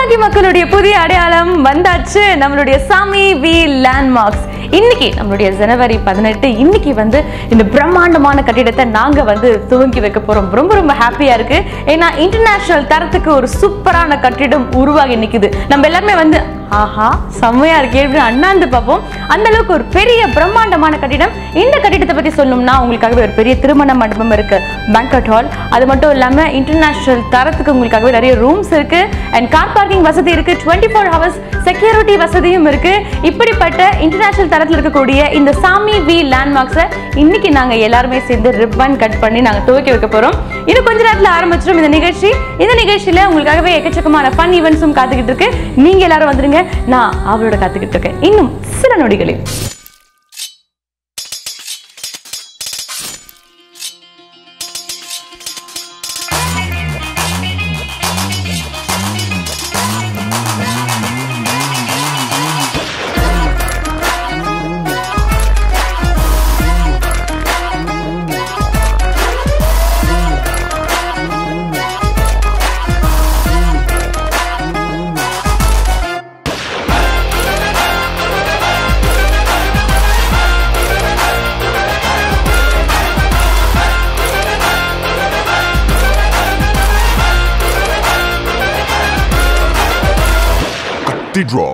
அந்தாதி மக்களுடைய புதிய அடையாளம் வந்தாச்சு நம்மளுடைய சாமி வி லேண்ட்மார்க்ஸ் இன்னைக்கு நம்மளுடைய ஜனவரி பதினெட்டு இன்னைக்கு வந்து இந்த பிரம்மாண்டமான கட்டிடத்தை நாங்க வந்து துவங்கி வைக்க போறோம் ரொம்ப ரொம்ப ஹாப்பியா இருக்கு ஏன்னா இன்டர்நேஷனல் தரத்துக்கு ஒரு சூப்பரான கட்டிடம் உருவாகி நிக்குது நம்ம எல்லாருமே வந்து ஆஹா செம்மையா இருக்கே அப்படின்னு அண்ணாந்து பார்ப்போம் அந்த அளவுக்கு ஒரு பெரிய பிரம்மாண்டமான கட்டிடம் இந்த கட்டிடத்தை பத்தி சொல்லணும்னா உங்களுக்காகவே ஒரு பெரிய திருமண மண்டபம் இருக்கு பேங்கட் ஹால் அது மட்டும் இல்லாம இன்டர்நேஷனல் தரத்துக்கு உங்களுக்காகவே நிறைய ரூம்ஸ் இருக்கு அண்ட் கார் பார்க்கிங் வசதி இருக்கு டுவெண்ட்டி ஃபோர் ஹவர்ஸ் செக்யூரிட்டி வசதியும் இருக்கு இப்படிப்பட்ட இன்டர்நேஷனல் தரத்தில் இருக்கக்கூடிய இந்த சாமி வி லேண்ட்மார்க்ஸை இன்னைக்கு நாங்க எல்லாருமே சேர்ந்து ரிப்பன் கட் பண்ணி நாங்க துவக்கி வைக்க போறோம் இன்னும் கொஞ்ச நேரத்துல ஆரம்பிச்சிடும் இந்த நிகழ்ச்சி இந்த நிகழ்ச்சியில உங்களுக்காகவே எக்கச்சக்கமான ஃபன் ஈவெண்ட்ஸும் காத்துக்கிட்டு இருக்கு நீங்க எல்லாரும் வந்துருங்க நான் அவளோட காத்துக்கிட்டு இருக்கேன் இன்னும் சில நொடிகளில் Cathedral.